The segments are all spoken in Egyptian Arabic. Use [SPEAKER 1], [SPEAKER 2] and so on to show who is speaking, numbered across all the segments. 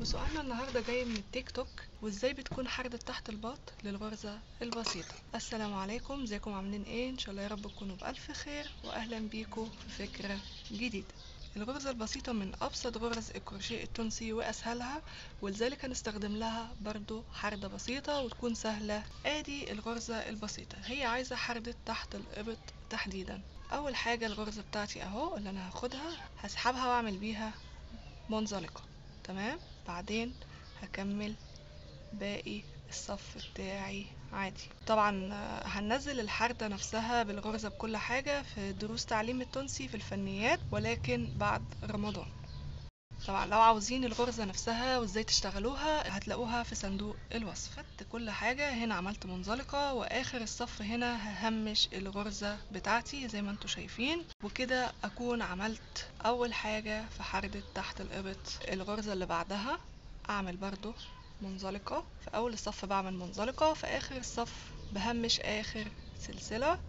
[SPEAKER 1] وسؤالنا النهاردة جاي من التيك توك وازاي بتكون حردة تحت الباط للغرزة البسيطة السلام عليكم ازيكم عاملين ايه ان شاء الله يا رب تكونوا بألف خير واهلا بيكم في فكرة جديدة الغرزة البسيطة من أبسط غرز الكروشيه التونسي وأسهلها ولذلك هنستخدم لها برضو حردة بسيطة وتكون سهلة ادي الغرزة البسيطة هي عايزة حردة تحت الإبط تحديدا أول حاجة الغرزة بتاعتي أهو اللي أنا هاخدها هسحبها وأعمل بيها منزلقة تمام بعدين هكمل باقي الصف بتاعي عادي طبعا آه، هننزل الحردة نفسها بالغرزة بكل حاجة في دروس تعليم التونسي في الفنيات ولكن بعد رمضان طبعا لو عاوزين الغرزة نفسها وازاي تشتغلوها هتلاقوها في صندوق الوصف خدت كل حاجة هنا عملت منزلقة واخر الصف هنا ههمش الغرزة بتاعتي زي ما انتوا شايفين وكده اكون عملت اول حاجة في حردة تحت الابط الغرزة اللي بعدها اعمل برضو منزلقة في اول الصف بعمل منزلقة في اخر الصف بهمش اخر سلسلة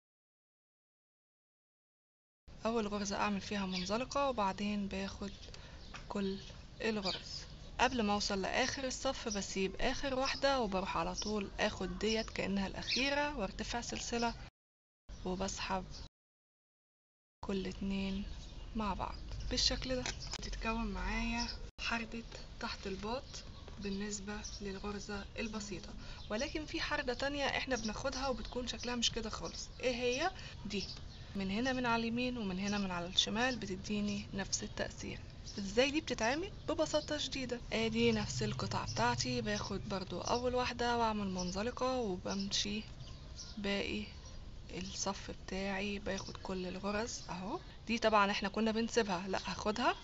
[SPEAKER 1] اول غرزة اعمل فيها منزلقة وبعدين باخد كل الغرز قبل ما اوصل لاخر الصف بسيب اخر واحدة وبروح على طول اخد ديت كأنها الاخيرة وارتفع سلسلة وبسحب كل اتنين مع بعض بالشكل ده تتكون معايا حردة تحت الباط بالنسبة للغرزة البسيطة ولكن في حردة تانية احنا بناخدها وبتكون شكلها مش كده خالص ايه هي دي من هنا من على اليمين ومن هنا من على الشمال بتديني نفس التأثير ازاي دي بتتعمل ببساطة شديدة ادي نفس القطعة بتاعتي باخد برضو اول واحدة واعمل منزلقة وبمشي باقي الصف بتاعي باخد كل الغرز اهو دي طبعا احنا كنا بنسيبها لا هاخدها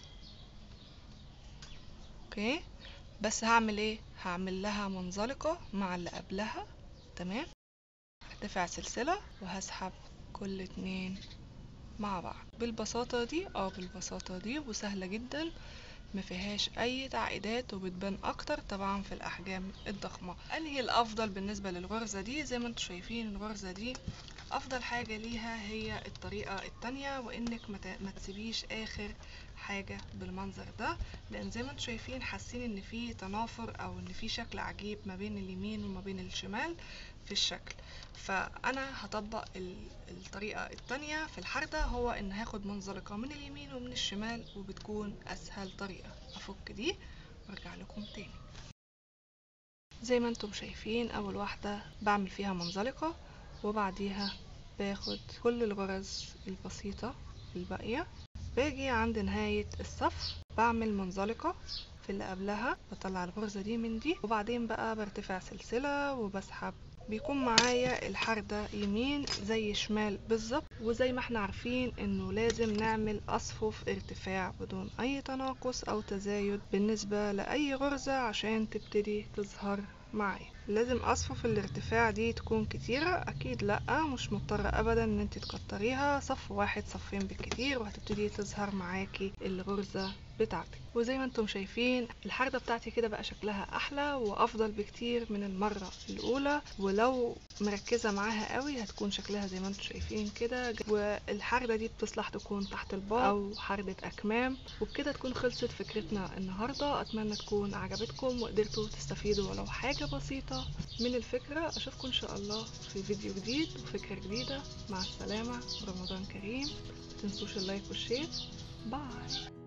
[SPEAKER 1] اوكي بس هعمل ايه هعمل لها منزلقة مع اللي قبلها تمام هرتفع سلسلة وهسحب كل اتنين مع بعض بالبساطة دي اه بالبساطة دي وسهلة جدا ما فيهاش اي تعقيدات وبتبان اكتر طبعا في الاحجام الضخمة انهي الافضل بالنسبة للغرزة دي زي ما انتم شايفين الغرزة دي افضل حاجة ليها هي الطريقة التانية وانك ما ت- ما تسيبيش اخر حاجة بالمنظر ده لان زي ما انتم شايفين حاسين ان في تنافر او ان في شكل عجيب ما بين اليمين وما بين الشمال في الشكل فانا هطبق ال- الطريقة التانية في الحردة هو ان هاخد منزلقة من اليمين ومن الشمال وبتكون اسهل طريقة افك دي وارجع لكم تاني زي ما انتم شايفين اول واحدة بعمل فيها منزلقة وبعديها باخد كل الغرز البسيطة الباقية باجي عند نهاية الصف بعمل منزلقة في اللي قبلها بطلع الغرزة دي من دي وبعدين بقى برتفع سلسلة وبسحب بيكون معايا الحردة يمين زي شمال بالظبط وزي ما احنا عارفين انه لازم نعمل اصفف ارتفاع بدون اي تناقص او تزايد بالنسبة لاي غرزة عشان تبتدي تظهر معايا لازم اصفف الارتفاع دي تكون كتيرة اكيد لا مش مضطرة ابدا ان انت تكتريها صف واحد صفين بالكتير وهتبتدي تظهر معاكي الغرزة بتاعتك وزي ما انتم شايفين الحردة بتاعتي كده بقى شكلها احلى وافضل بكتير من المرة الاولى ولو مركزة معاها قوي هتكون شكلها زي ما انتم شايفين كده والحردة دي بتصلح تكون تحت الباط او حردة اكمام وبكده تكون خلصت فكرتنا النهاردة اتمنى تكون عجبتكم وقدرتوا تستفيدوا ولو حاجة بسيطة من الفكرة اشوفكم ان شاء الله في فيديو جديد وفكرة جديدة مع السلامة رمضان كريم متنسوش اللايك والشير باي